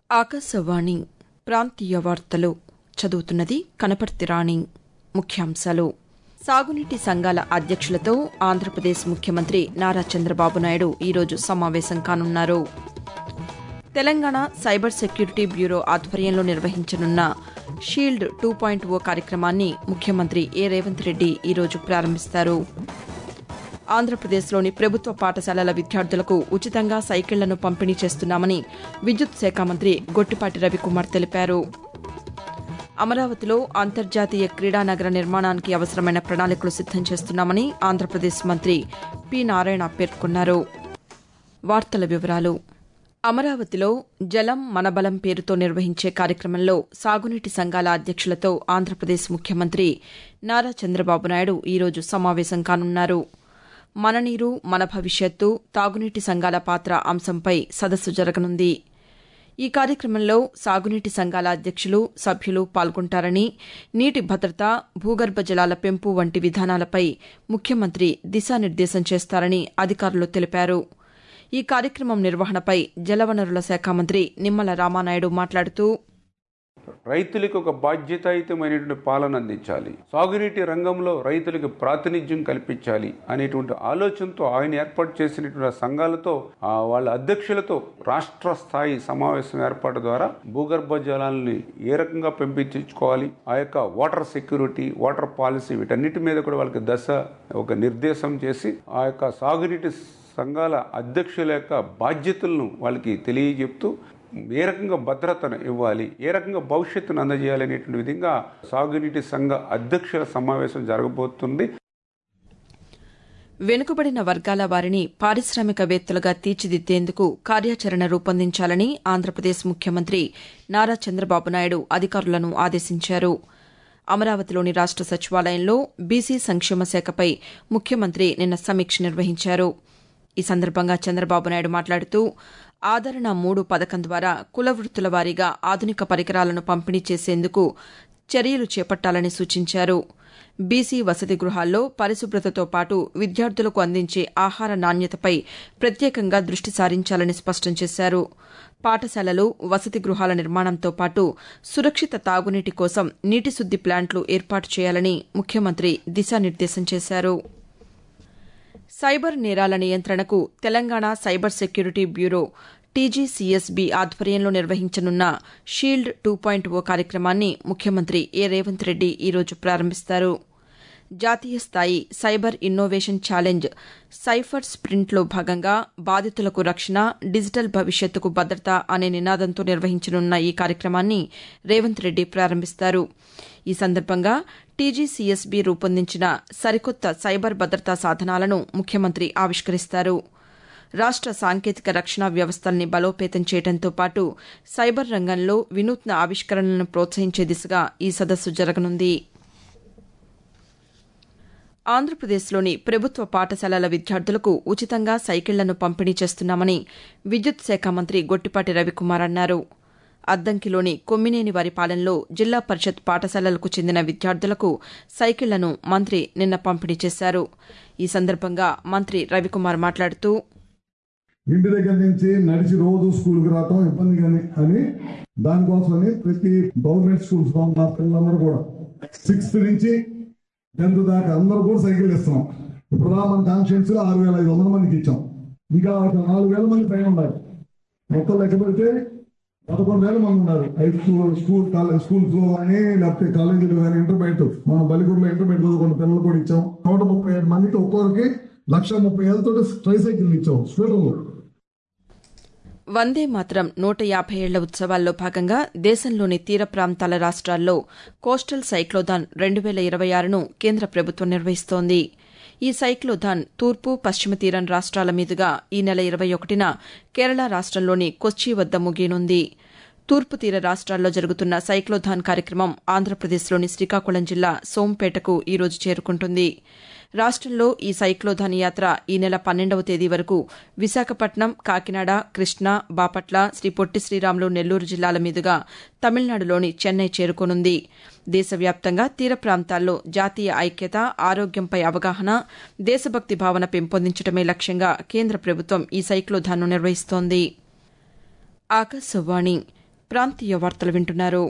ఆకాశవాణి ప్రాంతీయ వార్తలు చదువుతున్నది కనపర్తి రాణి ముఖ్యాంశాలు సాగునీటి సంఘాల అధ్యక్షులతో ఆంధ్రప్రదేశ్ ముఖ్యమంత్రి నారా చంద్రబాబు నాయుడు ఈరోజు సమావేశం కానున్నారు తెలంగాణ సైబర్ సెక్యూరిటీ బ్యూరో ఆధ్వర్యంలో నిర్వహించనున్న షీల్డ్ టూ పాయింట్ ఓ కార్యక్రమాన్ని ముఖ్యమంత్రి ఏ రేవంత్ రెడ్డి ఈరోజు ప్రారంభిస్తారు ఆంధ్రప్రదేశ్లోని ప్రభుత్వ పాఠశాలల విద్యార్థులకు ఉచితంగా సైకిళ్లను పంపిణీ చేస్తున్నామని విద్యుత్ శాఖ మంత్రి గొట్టిపాటి రవికుమార్ తెలిపారు అమరావతిలో అంతర్జాతీయ క్రీడా నగర నిర్మాణానికి అవసరమైన ప్రణాళికలు సిద్దం చేస్తున్నామని ఆంధ్రప్రదేశ్ మంత్రి పి నారాయణ పేర్కొన్నారు వార్తల వివరాలు అమరావతిలో జలం మనబలం పేరుతో నిర్వహించే కార్యక్రమంలో సాగునీటి సంఘాల అధ్యక్షులతో ఆంధ్రప్రదేశ్ ముఖ్యమంత్రి నారా చంద్రబాబు నాయుడు ఈరోజు సమావేశం కానున్నారు మన నీరు మన భవిష్యత్తు తాగునీటి సంఘాల పాత్ర అంశంపై సదస్సు జరగనుంది ఈ కార్యక్రమంలో సాగునీటి సంఘాల అధ్యక్షులు సభ్యులు పాల్గొంటారని నీటి భద్రత భూగర్భ జలాల పెంపు వంటి విధానాలపై ముఖ్యమంత్రి దిశానిర్దేశం చేస్తారని అధికారులు తెలిపారు ఈ కార్యక్రమం నిర్వహణపై జలవనరుల శాఖ మంత్రి నిమ్మల రామానాయుడు మాట్లాడుతూ రైతులకు ఒక బాధ్యతాయుతమైనటువంటి పాలన అందించాలి సాగునీటి రంగంలో రైతులకు ప్రాతినిధ్యం కల్పించాలి అనేటువంటి ఆలోచనతో ఆయన ఏర్పాటు చేసినటువంటి సంఘాలతో ఆ వాళ్ళ అధ్యక్షులతో రాష్ట్ర స్థాయి సమావేశం ఏర్పాటు ద్వారా భూగర్భ జలాలని ఏ రకంగా పెంపించుకోవాలి ఆ యొక్క వాటర్ సెక్యూరిటీ వాటర్ పాలసీ వీటన్నిటి మీద కూడా వాళ్ళకి దశ ఒక నిర్దేశం చేసి ఆ యొక్క సాగునీటి సంఘాల అధ్యక్షుల యొక్క బాధ్యతలను వాళ్ళకి తెలియజెప్తూ ఏ రకంగా భద్రతను ఇవ్వాలి ఏ రకంగా భవిష్యత్తును అందజేయాలి అనేటువంటి విధంగా సాగునీటి సంఘ అధ్యక్షుల సమావేశం జరగబోతుంది వెనుకబడిన వర్గాల వారిని పారిశ్రామికవేత్తలుగా తీర్చిదిద్దేందుకు కార్యాచరణ రూపొందించాలని ఆంధ్రప్రదేశ్ ముఖ్యమంత్రి నారా చంద్రబాబు నాయుడు అధికారులను ఆదేశించారు అమరావతిలోని రాష్ట సచివాలయంలో బీసీ సంక్షేమ శాఖపై ముఖ్యమంత్రి నిన్న సమీక్ష నిర్వహించారు ఈ సందర్భంగా చంద్రబాబు నాయుడు మాట్లాడుతూ ఆదరణ మూడు పథకం ద్వారా కుల వృత్తుల వారీగా ఆధునిక పరికరాలను పంపిణీ చేసేందుకు చర్యలు చేపట్టాలని సూచించారు బీసీ వసతి గృహాల్లో పరిశుభ్రతతో పాటు విద్యార్థులకు అందించే ఆహార నాణ్యతపై ప్రత్యేకంగా దృష్టి సారించాలని స్పష్టం చేశారు పాఠశాలలు వసతి గృహాల నిర్మాణంతో పాటు సురక్షిత తాగునీటి కోసం నీటి శుద్ది ప్లాంట్లు ఏర్పాటు చేయాలని ముఖ్యమంత్రి దిశానిర్దేశం చేశారు సైబర్ నేరాల నియంత్రణకు Telangana cyber security bureau TGCSB ఆధ్వర్యంలో నిర్వహించనున్న షీల్డ్ టూ పాయింట్ ఓ కార్యక్రమాన్ని ముఖ్యమంత్రి ఏ రేవంత్ రెడ్డి ఈరోజు ప్రారంభిస్తారు జాతీయ స్థాయి సైబర్ ఇన్నోవేషన్ ఛాలెంజ్ సైఫర్ స్ప్రింట్లో భాగంగా బాధితులకు రక్షణ డిజిటల్ భవిష్యత్తుకు భద్రత అనే నినాదంతో నిర్వహించనున్న ఈ కార్యక్రమాన్ని రేవంత్ రెడ్డి ప్రారంభిస్తారు ఈ సందర్భంగా టీజీసీఎస్బీ రూపొందించిన సరికొత్త సైబర్ భద్రతా సాధనాలను ముఖ్యమంత్రి ఆవిష్కరిస్తారు రాష్ట సాంకేతిక రక్షణ వ్యవస్థల్ని బలోపేతం చేయడంతో పాటు సైబర్ రంగంలో వినూత్న ఆవిష్కరణలను ప్రోత్సహించే దిశగా ఈ సదస్సు జరగనుంది ఆంధ్రప్రదేశ్లోని ప్రభుత్వ పాఠశాలల విద్యార్థులకు ఉచితంగా సైకిళ్లను పంపిణీ చేస్తున్నామని విద్యుత్ శాఖ మంత్రి గొట్టిపాటి రవికుమార్ అన్నారు అద్దంకిలోని కొమ్మినేని వారిపాలెంలో జిల్లా పరిషత్ పాఠశాలలకు చెందిన విద్యార్థులకు సైకిళ్లను మంత్రి నిన్న పంపిణీ చేశారు ఈ సందర్భంగా మంత్రి రవికుమార్ మాట్లాడుతూ ఇంటి దగ్గర నుంచి నడిచి రోజు స్కూల్కి రావటం ఇబ్బంది కానీ అని దానికోసమని ప్రతి గవర్నమెంట్ స్కూల్స్ లో ఉన్న పిల్లలందరూ కూడా సిక్స్త్ నుంచి టెన్త్ దాకా అందరూ కూడా సైకిల్ ఇస్తున్నాం ఇప్పుడు రా మన కాన్స్టిట్యూన్సీ లో ఆరు వేల ఐదు వందల మందికి ఇచ్చాం ఇంకా ఒక నాలుగు వేల మంది పైన ఉన్నారు మొత్తం లెక్క పెడితే పదకొండు వేల మంది ఉన్నారు ఐదు స్కూల్ స్కూల్ కాలేజ్ స్కూల్స్ లో కానీ లేకపోతే కాలేజీలో కానీ ఇంటర్మీడియట్ మన బలిగూరులో ఇంటర్మీడియట్ చదువుకున్న పిల్లలు కూడా ఇచ్చాం నూట ముప్పై ఏడు మందికి ఒక్కొక్కరికి లక్ష ముప్పై ఏళ్ళతో ట్రైసైకిల్ ఇచ్చాం స్కూటర్లు వందే మాత్రం నూట యాభై ఏళ్ల ఉత్సవాల్లో భాగంగా దేశంలోని తీర ప్రాంతాల రాష్ట్రాల్లో కోస్టల్ సైక్లోథాన్ రెండు వేల ఇరవై ఆరును కేంద్ర ప్రభుత్వం నిర్వహిస్తోంది ఈ సైక్లోథాన్ తూర్పు పశ్చిమ తీరం రాష్ట్రాల మీదుగా ఈ నెల ఇరవై ఒకటిన కేరళ రాష్ట్రంలోని కొచ్చి వద్ద ముగియనుంది తూర్పు తీర రాష్ట్రాల్లో జరుగుతున్న సైక్లోథాన్ కార్యక్రమం ఆంధ్రప్రదేశ్లోని శ్రీకాకుళం జిల్లా సోంపేటకు ఈరోజు చేరుకుంటుంది రాష్టంలో ఈ సైక్లోథాన్ యాత్ర ఈ నెల పన్నెండవ తేదీ వరకు విశాఖపట్నం కాకినాడ కృష్ణా బాపట్ల శ్రీ పొట్టి శ్రీరాములు నెల్లూరు జిల్లాల మీదుగా తమిళనాడులోని చెన్నై చేరుకోనుంది దేశవ్యాప్తంగా తీర ప్రాంతాల్లో జాతీయ ఐక్యత ఆరోగ్యంపై అవగాహన దేశభక్తి భావన పెంపొందించడమే లక్ష్యంగా కేంద్ర ప్రభుత్వం ఈ సైక్లోథాన్ను నిర్వహిస్తోంది ఆకాశవాణి ప్రాంతీయ వార్తలు వింటున్నారు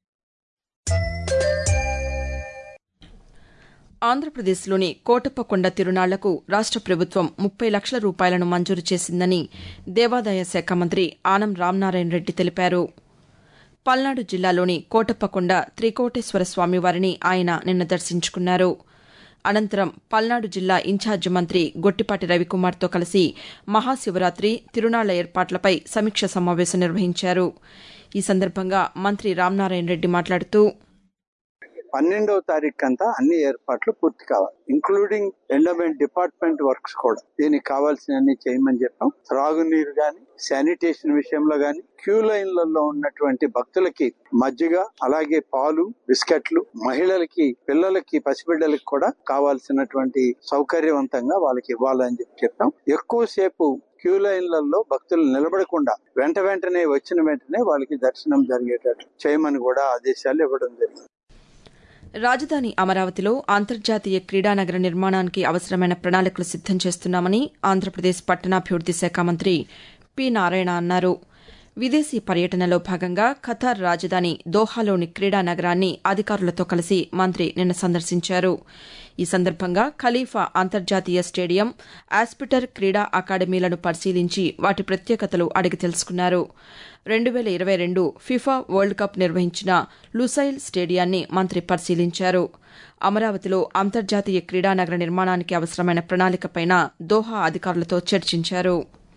ఆంధ్రప్రదేశ్లోని కోటప్పకొండ తిరునాళ్లకు రాష్ట ప్రభుత్వం ముప్పై లక్షల రూపాయలను మంజూరు చేసిందని దేవాదాయ శాఖ మంత్రి ఆనం రామనారాయణ రెడ్డి తెలిపారు పల్నాడు జిల్లాలోని కోటప్పకొండ త్రికోటేశ్వర స్వామివారిని ఆయన నిన్న దర్శించుకున్నారు అనంతరం పల్నాడు జిల్లా ఇన్ఛార్జి మంత్రి గొట్టిపాటి రవికుమార్తో కలిసి మహాశివరాత్రి తిరునాళ్ల ఏర్పాట్లపై సమీక్ష సమావేశం నిర్వహించారు ఈ సందర్భంగా మంత్రి రామనారాయణ రెడ్డి మాట్లాడుతూ పన్నెండవ తారీఖు అంతా అన్ని ఏర్పాట్లు పూర్తి కావాలి ఇంక్లూడింగ్ ఎండోమెంట్ డిపార్ట్మెంట్ వర్క్స్ కూడా దీనికి కావాల్సినన్ని చేయమని చెప్పాం త్రాగునీరు గాని శానిటేషన్ విషయంలో గాని క్యూ లైన్లలో ఉన్నటువంటి భక్తులకి మజ్జిగ అలాగే పాలు బిస్కెట్లు మహిళలకి పిల్లలకి పసిబిడ్డలకి కూడా కావాల్సినటువంటి సౌకర్యవంతంగా వాళ్ళకి ఇవ్వాలని చెప్పి చెప్పాం ఎక్కువసేపు క్యూ లైన్లలో భక్తులు నిలబడకుండా వెంట వెంటనే వచ్చిన వెంటనే వాళ్ళకి దర్శనం జరిగేటట్టు చేయమని కూడా ఆదేశాలు ఇవ్వడం జరిగింది రాజధాని అమరావతిలో అంతర్జాతీయ క్రీడానగర నిర్మాణానికి అవసరమైన ప్రణాళికలు సిద్దం చేస్తున్నామని ఆంధ్రప్రదేశ్ పట్టణాభివృద్ది శాఖ మంత్రి పి నారాయణ అన్నారు విదేశీ పర్యటనలో భాగంగా ఖతార్ రాజధాని దోహాలోని క్రీడా నగరాన్ని అధికారులతో కలిసి మంత్రి నిన్న సందర్శించారు ఈ సందర్భంగా ఖలీఫా అంతర్జాతీయ స్టేడియం ఆస్పిటర్ క్రీడా అకాడమీలను పరిశీలించి వాటి ప్రత్యేకతలు అడిగి తెలుసుకున్నారు రెండు వేల ఇరవై రెండు ఫిఫా వరల్డ్ కప్ నిర్వహించిన లుసైల్ స్టేడియాన్ని మంత్రి పరిశీలించారు అమరావతిలో అంతర్జాతీయ క్రీడానగర నిర్మాణానికి అవసరమైన ప్రణాళికపైన దోహా అధికారులతో చర్చించారు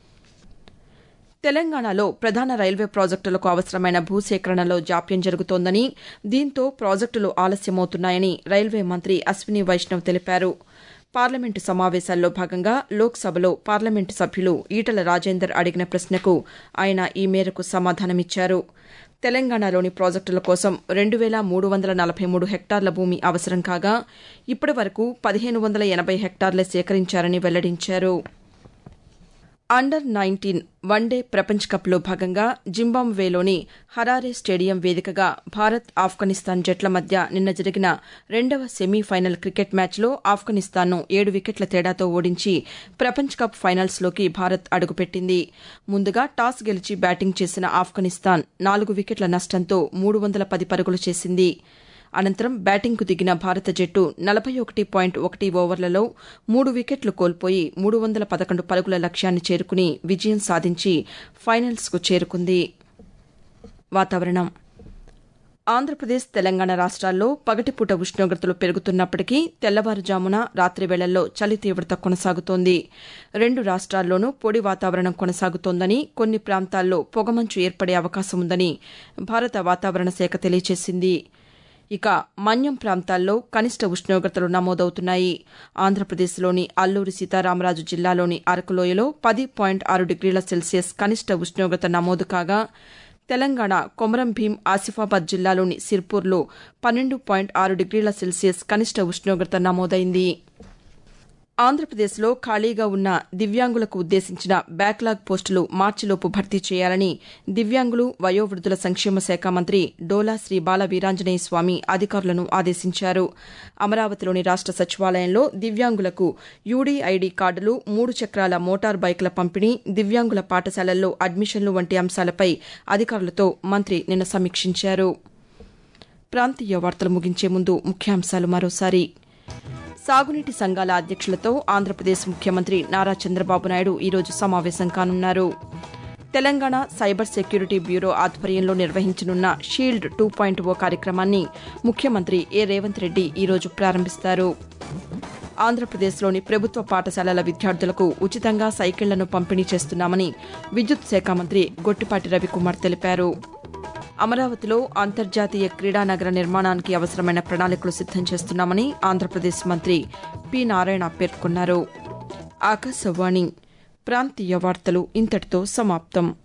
తెలంగాణలో ప్రధాన రైల్వే ప్రాజెక్టులకు అవసరమైన భూసేకరణలో జాప్యం జరుగుతోందని దీంతో ప్రాజెక్టులు ఆలస్యమవుతున్నాయని రైల్వే మంత్రి అశ్విని వైష్ణవ్ తెలిపారు పార్లమెంటు సమావేశాల్లో భాగంగా లోక్సభలో పార్లమెంటు సభ్యులు ఈటల రాజేందర్ అడిగిన ప్రశ్నకు ఆయన ఈ మేరకు సమాధానమిచ్చారు తెలంగాణలోని ప్రాజెక్టుల కోసం రెండు వేల మూడు వందల నలభై మూడు హెక్టార్ల భూమి అవసరం కాగా ఇప్పటి వరకు పదిహేను వందల ఎనభై హెక్టార్లే సేకరించారని వెల్లడించారు అండర్ నైన్టీన్ వన్డే ప్రపంచ కప్లో భాగంగా జింబాబ్వేలోని హరారే స్టేడియం వేదికగా భారత్ ఆఫ్ఘనిస్తాన్ జట్ల మధ్య నిన్న జరిగిన రెండవ సెమీఫైనల్ క్రికెట్ మ్యాచ్లో ఆఫ్ఘనిస్తాన్ను ఏడు వికెట్ల తేడాతో ఓడించి ప్రపంచ కప్ ఫైనల్స్లోకి భారత్ అడుగుపెట్టింది ముందుగా టాస్ గెలిచి బ్యాటింగ్ చేసిన ఆఫ్ఘనిస్తాన్ నాలుగు వికెట్ల నష్టంతో మూడు వందల పది పరుగులు చేసింది అనంతరం బ్యాటింగ్కు దిగిన భారత జట్టు నలభై ఒకటి పాయింట్ ఒకటి ఓవర్లలో మూడు వికెట్లు కోల్పోయి మూడు వందల పదకొండు పరుగుల లక్ష్యాన్ని చేరుకుని విజయం సాధించి ఫైనల్స్కు చేరుకుంది వాతావరణం ఆంధ్రప్రదేశ్ తెలంగాణ రాష్ట్రాల్లో పగటిపూట ఉష్ణోగ్రతలు పెరుగుతున్నప్పటికీ తెల్లవారుజామున రాత్రి వేళల్లో చలి తీవ్రత కొనసాగుతోంది రెండు రాష్ట్రాల్లోనూ పొడి వాతావరణం కొనసాగుతోందని కొన్ని ప్రాంతాల్లో పొగమంచు ఏర్పడే అవకాశం ఉందని భారత వాతావరణ శాఖ తెలియజేసింది ఇక మన్యం ప్రాంతాల్లో కనిష్ట ఉష్ణోగ్రతలు నమోదవుతున్నాయి ఆంధ్రప్రదేశ్లోని అల్లూరి సీతారామరాజు జిల్లాలోని అరకులోయలో పది పాయింట్ ఆరు డిగ్రీల సెల్సియస్ కనిష్ట ఉష్ణోగ్రత నమోదు కాగా తెలంగాణ కొమరం భీం ఆసిఫాబాద్ జిల్లాలోని సిర్పూర్లో పన్నెండు పాయింట్ ఆరు డిగ్రీల సెల్సియస్ కనిష్ట ఉష్ణోగ్రత నమోదైంది ఆంధ్రప్రదేశ్లో ఖాళీగా ఉన్న దివ్యాంగులకు ఉద్దేశించిన బ్యాక్లాగ్ పోస్టులు మార్చిలోపు భర్తీ చేయాలని దివ్యాంగులు వయోవృద్ధుల సంక్షేమ శాఖ మంత్రి డోలా శ్రీ బాల వీరాంజనేయ స్వామి అధికారులను ఆదేశించారు అమరావతిలోని రాష్ట సచివాలయంలో దివ్యాంగులకు యూడీఐడీ కార్డులు మూడు చక్రాల మోటార్ బైకుల పంపిణీ దివ్యాంగుల పాఠశాలల్లో అడ్మిషన్లు వంటి అంశాలపై అధికారులతో మంత్రి నిన్న సమీక్షించారు ప్రాంతీయ వార్తలు ముగించే ముందు ముఖ్యాంశాలు మరోసారి సాగునీటి సంఘాల అధ్యక్షులతో ఆంధ్రప్రదేశ్ ముఖ్యమంత్రి నారా చంద్రబాబు నాయుడు ఈరోజు సమావేశం కానున్నారు తెలంగాణ సైబర్ సెక్యూరిటీ బ్యూరో ఆధ్వర్యంలో నిర్వహించనున్న షీల్డ్ టూ పాయింట్ ఓ కార్యక్రమాన్ని ముఖ్యమంత్రి ఏ రేవంత్ రెడ్డి ఈరోజు ప్రారంభిస్తారు ఆంధ్రప్రదేశ్లోని ప్రభుత్వ పాఠశాలల విద్యార్థులకు ఉచితంగా సైకిళ్లను పంపిణీ చేస్తున్నామని విద్యుత్ శాఖ మంత్రి గొట్టిపాటి రవికుమార్ తెలిపారు అమరావతిలో అంతర్జాతీయ క్రీడానగర నిర్మాణానికి అవసరమైన ప్రణాళికలు సిద్దం చేస్తున్నామని ఆంధ్రప్రదేశ్ మంత్రి పి నారాయణ పేర్కొన్నారు ఆకాశవాణి ప్రాంతీయ వార్తలు ఇంతటితో సమాప్తం